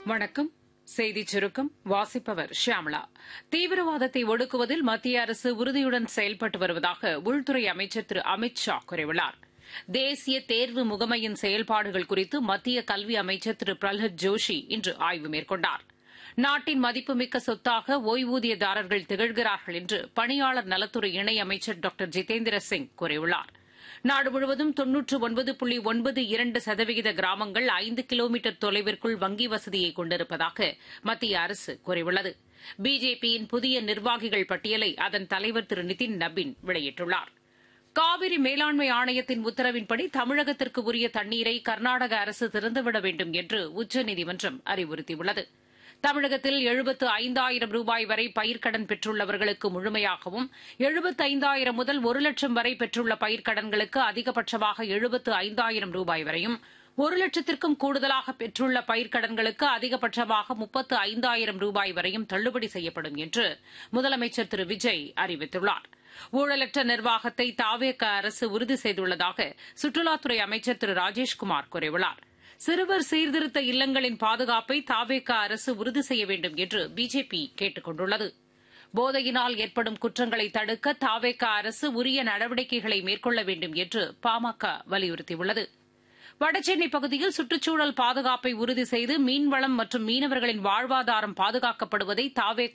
வணக்கம் செய்திச் சுருக்கம் வாசிப்பவர் ஷியாமளா தீவிரவாதத்தை ஒடுக்குவதில் மத்திய அரசு உறுதியுடன் செயல்பட்டு வருவதாக உள்துறை அமைச்சர் திரு அமித் ஷா கூறியுள்ளார் தேசிய தேர்வு முகமையின் செயல்பாடுகள் குறித்து மத்திய கல்வி அமைச்சர் திரு பிரல்ஹத் ஜோஷி இன்று ஆய்வு மேற்கொண்டார் நாட்டின் மதிப்புமிக்க சொத்தாக ஓய்வூதியதாரர்கள் திகழ்கிறார்கள் என்று பணியாளர் நலத்துறை இணையமைச்சர் டாக்டர் ஜிதேந்திர சிங் கூறியுள்ளார் நாடு முழுவதும் தொன்னூற்று ஒன்பது புள்ளி ஒன்பது இரண்டு சதவிகித கிராமங்கள் ஐந்து கிலோமீட்டர் தொலைவிற்குள் வங்கி வசதியை கொண்டிருப்பதாக மத்திய அரசு கூறியுள்ளது பிஜேபியின் புதிய நிர்வாகிகள் பட்டியலை அதன் தலைவர் திரு நிதின் நபின் வெளியிட்டுள்ளார் காவிரி மேலாண்மை ஆணையத்தின் உத்தரவின்படி தமிழகத்திற்கு உரிய தண்ணீரை கர்நாடக அரசு திறந்துவிட வேண்டும் என்று உச்சநீதிமன்றம் அறிவுறுத்தியுள்ளது தமிழகத்தில் எழுபத்து ஐந்தாயிரம் ரூபாய் வரை பயிர்க்கடன் பெற்றுள்ளவர்களுக்கு முழுமையாகவும் எழுபத்து ஐந்தாயிரம் முதல் ஒரு லட்சம் வரை பெற்றுள்ள பயிர்க்கடன்களுக்கு அதிகபட்சமாக எழுபத்து ஐந்தாயிரம் ரூபாய் வரையும் ஒரு லட்சத்திற்கும் கூடுதலாக பெற்றுள்ள பயிர்க்கடன்களுக்கு அதிகபட்சமாக முப்பத்து ஐந்தாயிரம் ரூபாய் வரையும் தள்ளுபடி செய்யப்படும் என்று முதலமைச்சர் திரு விஜய் அறிவித்துள்ளார் ஊழலற்ற நிர்வாகத்தை தாவேக அரசு உறுதி செய்துள்ளதாக சுற்றுலாத்துறை அமைச்சர் திரு ராஜேஷ்குமார் கூறியுள்ளார் சிறுவர் சீர்திருத்த இல்லங்களின் பாதுகாப்பை தாவேக அரசு உறுதி செய்ய வேண்டும் என்று பிஜேபி கேட்டுக் கொண்டுள்ளது போதையினால் ஏற்படும் குற்றங்களை தடுக்க தாவேக அரசு உரிய நடவடிக்கைகளை மேற்கொள்ள வேண்டும் என்று பாமக வலியுறுத்தியுள்ளது வடசென்னை பகுதியில் சுற்றுச்சூழல் பாதுகாப்பை உறுதி செய்து மீன்வளம் மற்றும் மீனவர்களின் வாழ்வாதாரம் பாதுகாக்கப்படுவதை தாவேக